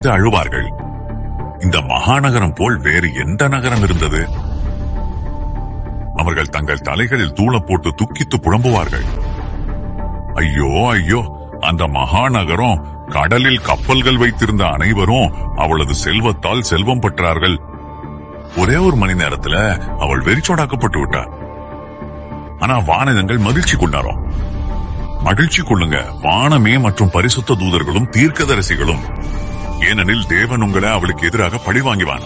அழுவார்கள் இந்த மகாநகரம் போல் வேறு எந்த நகரம் இருந்தது அவர்கள் தங்கள் தலைகளில் தூள போட்டு துக்கித்து புலம்புவார்கள் ஐயோ ஐயோ அந்த மகாநகரம் கடலில் கப்பல்கள் வைத்திருந்த அனைவரும் அவளது செல்வத்தால் செல்வம் பெற்றார்கள் ஒரே ஒரு மணி நேரத்துல அவள் வெறிச்சோடாக்கப்பட்டு விட்டார் ஆனா வானகங்கள் மகிழ்ச்சி கொண்டாரோம் மகிழ்ச்சி கொள்ளுங்க வானமே மற்றும் பரிசுத்த தூதர்களும் தீர்க்கதரிசிகளும் ஏனெனில் தேவன் உங்களை அவளுக்கு எதிராக பழி வாங்கிவான்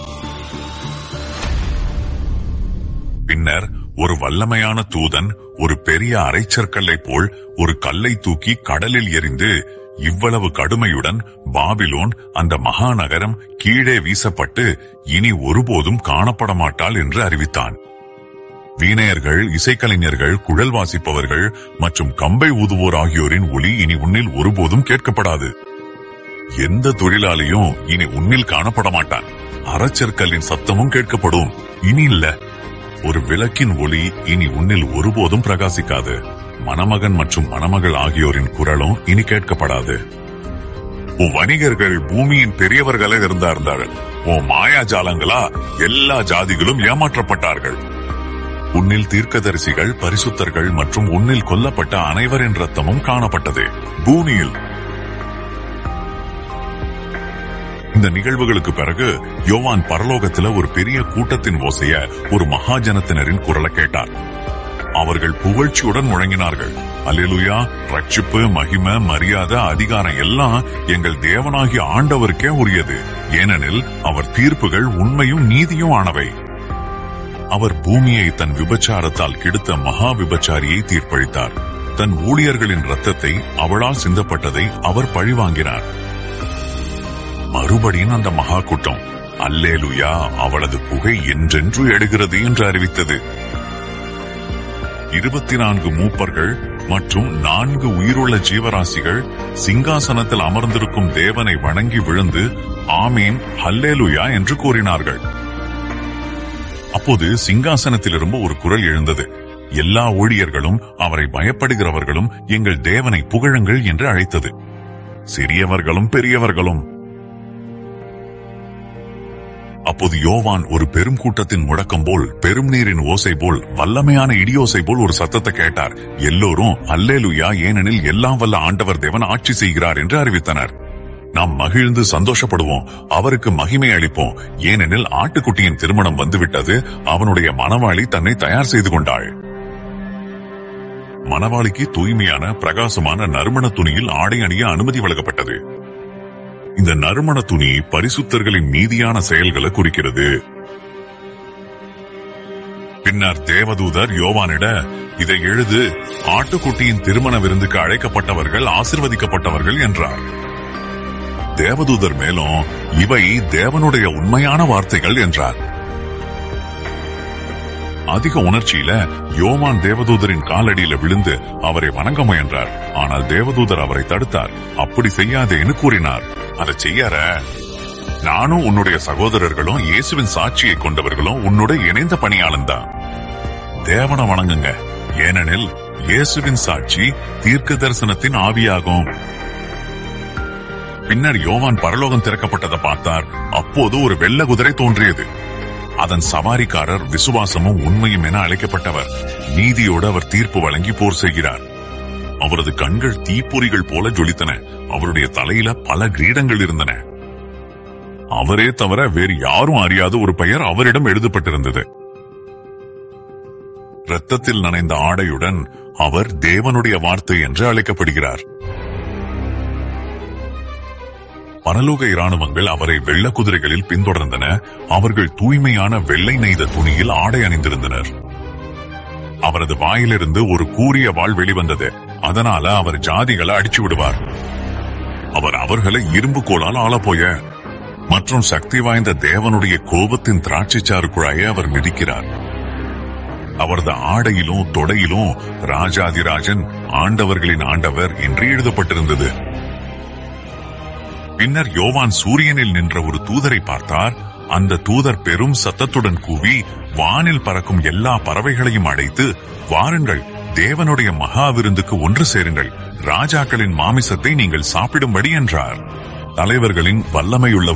பின்னர் ஒரு வல்லமையான தூதன் ஒரு பெரிய அரைச்சற்கல்லை போல் ஒரு கல்லை தூக்கி கடலில் எறிந்து இவ்வளவு கடுமையுடன் பாபிலோன் அந்த மகாநகரம் கீழே வீசப்பட்டு இனி ஒருபோதும் காணப்பட மாட்டாள் என்று அறிவித்தான் வீணையர்கள் இசைக்கலைஞர்கள் குழல் வாசிப்பவர்கள் மற்றும் கம்பை ஊதுவோர் ஆகியோரின் ஒலி இனி உன்னில் ஒருபோதும் கேட்கப்படாது எந்த தொழிலாளியும் இனி உன்னில் காணப்பட மாட்டான் அறச்சற்கல்லின் சத்தமும் கேட்கப்படும் இனி இல்ல ஒரு விளக்கின் ஒளி இனி உன்னில் ஒருபோதும் பிரகாசிக்காது மணமகன் மற்றும் மணமகள் ஆகியோரின் குரலும் இனி கேட்கப்படாது உன் வணிகர்கள் பூமியின் பெரியவர்களே இருந்தார்கள் உன் மாயாஜாலங்களா எல்லா ஜாதிகளும் ஏமாற்றப்பட்டார்கள் உன்னில் தீர்க்கதரிசிகள் பரிசுத்தர்கள் மற்றும் உன்னில் கொல்லப்பட்ட அனைவரின் ரத்தமும் காணப்பட்டது பூமியில் இந்த நிகழ்வுகளுக்கு பிறகு யோவான் பரலோகத்துல ஒரு பெரிய கூட்டத்தின் ஓசைய ஒரு மகாஜனத்தினரின் குரலை கேட்டார் அவர்கள் புகழ்ச்சியுடன் முழங்கினார்கள் அல்லேலூயா ரட்சிப்பு மகிமை மரியாதை அதிகாரம் எல்லாம் எங்கள் தேவனாகிய ஆண்டவருக்கே உரியது ஏனெனில் அவர் தீர்ப்புகள் உண்மையும் நீதியும் ஆனவை அவர் பூமியை தன் விபச்சாரத்தால் கெடுத்த மகா விபச்சாரியை தீர்ப்பளித்தார் தன் ஊழியர்களின் ரத்தத்தை அவளால் சிந்தப்பட்டதை அவர் பழிவாங்கினார் மறுபடியும் அந்த மகா கூட்டம் அல்லேலுயா அவளது புகை என்றென்று எடுகிறது என்று அறிவித்தது இருபத்தி நான்கு மூப்பர்கள் மற்றும் நான்கு உயிருள்ள ஜீவராசிகள் சிங்காசனத்தில் அமர்ந்திருக்கும் தேவனை வணங்கி விழுந்து ஆமீன் ஹல்லேலுயா என்று கூறினார்கள் அப்போது சிங்காசனத்திலிருந்து ஒரு குரல் எழுந்தது எல்லா ஊழியர்களும் அவரை பயப்படுகிறவர்களும் எங்கள் தேவனை புகழுங்கள் என்று அழைத்தது சிறியவர்களும் பெரியவர்களும் அப்போது யோவான் ஒரு பெரும் கூட்டத்தின் முழக்கம் போல் பெரும் நீரின் ஓசை போல் வல்லமையான இடியோசை போல் ஒரு சத்தத்தை கேட்டார் எல்லோரும் அல்லேலுயா ஏனெனில் எல்லாம் வல்ல ஆண்டவர் தேவன் ஆட்சி செய்கிறார் என்று அறிவித்தனர் நாம் மகிழ்ந்து சந்தோஷப்படுவோம் அவருக்கு மகிமை அளிப்போம் ஏனெனில் ஆட்டுக்குட்டியின் திருமணம் வந்துவிட்டது அவனுடைய மணவாளி தன்னை தயார் செய்து கொண்டாள் மணவாளிக்கு தூய்மையான பிரகாசமான நறுமண துணியில் ஆடை அணிய அனுமதி வழங்கப்பட்டது இந்த நறுமண துணி பரிசுத்தர்களின் நீதியான செயல்களை குறிக்கிறது பின்னர் தேவதூதர் யோவானிட இதை எழுது ஆட்டுக்குட்டியின் திருமண விருந்துக்கு அழைக்கப்பட்டவர்கள் ஆசிர்வதிக்கப்பட்டவர்கள் என்றார் தேவதூதர் மேலும் இவை தேவனுடைய உண்மையான வார்த்தைகள் என்றார் அதிக உணர்ச்சியில யோவான் தேவதூதரின் காலடியில விழுந்து அவரை வணங்க முயன்றார் ஆனால் தேவதூதர் அவரை தடுத்தார் அப்படி செய்யாதேன்னு கூறினார் அதை செய்யார நானும் உன்னுடைய சகோதரர்களும் இயேசுவின் சாட்சியை கொண்டவர்களும் உன்னோட இணைந்த பணியாளன் தான் தேவனை வணங்குங்க ஏனெனில் இயேசுவின் சாட்சி தீர்க்க தரிசனத்தின் ஆவியாகும் பின்னர் யோவான் பரலோகம் திறக்கப்பட்டதை பார்த்தார் அப்போது ஒரு வெள்ள குதிரை தோன்றியது அதன் சவாரிக்காரர் விசுவாசமும் உண்மையும் என அழைக்கப்பட்டவர் நீதியோடு அவர் தீர்ப்பு வழங்கி போர் செய்கிறார் அவரது கண்கள் தீப்பொறிகள் போல ஜொலித்தன அவருடைய தலையில பல கிரீடங்கள் இருந்தன அவரே தவிர வேறு யாரும் அறியாத ஒரு பெயர் அவரிடம் எழுதப்பட்டிருந்தது இரத்தத்தில் நனைந்த ஆடையுடன் அவர் தேவனுடைய வார்த்தை என்று அழைக்கப்படுகிறார் பரலோக இராணுவங்கள் அவரை வெள்ள குதிரைகளில் பின்தொடர்ந்தன அவர்கள் தூய்மையான வெள்ளை நெய்த துணியில் ஆடை அணிந்திருந்தனர் அவரது வாயிலிருந்து ஒரு கூரிய வாள் வெளிவந்தது அதனால அவர் ஜாதிகளை அடிச்சு விடுவார் அவர் அவர்களை இரும்பு கோலால் ஆளப்போய மற்றும் சக்தி வாய்ந்த தேவனுடைய கோபத்தின் திராட்சைச்சாறு குழாயை அவர் மிதிக்கிறார் அவரது ஆடையிலும் தொடையிலும் ராஜாதிராஜன் ஆண்டவர்களின் ஆண்டவர் என்று எழுதப்பட்டிருந்தது பின்னர் யோவான் சூரியனில் நின்ற ஒரு தூதரை பார்த்தார் அந்த தூதர் பெரும் சத்தத்துடன் கூவி வானில் பறக்கும் எல்லா பறவைகளையும் அழைத்து வாருங்கள் தேவனுடைய மகா விருந்துக்கு ஒன்று சேருங்கள் ராஜாக்களின் மாமிசத்தை நீங்கள் சாப்பிடும்படி என்றார் தலைவர்களின் வல்லமையுள்ள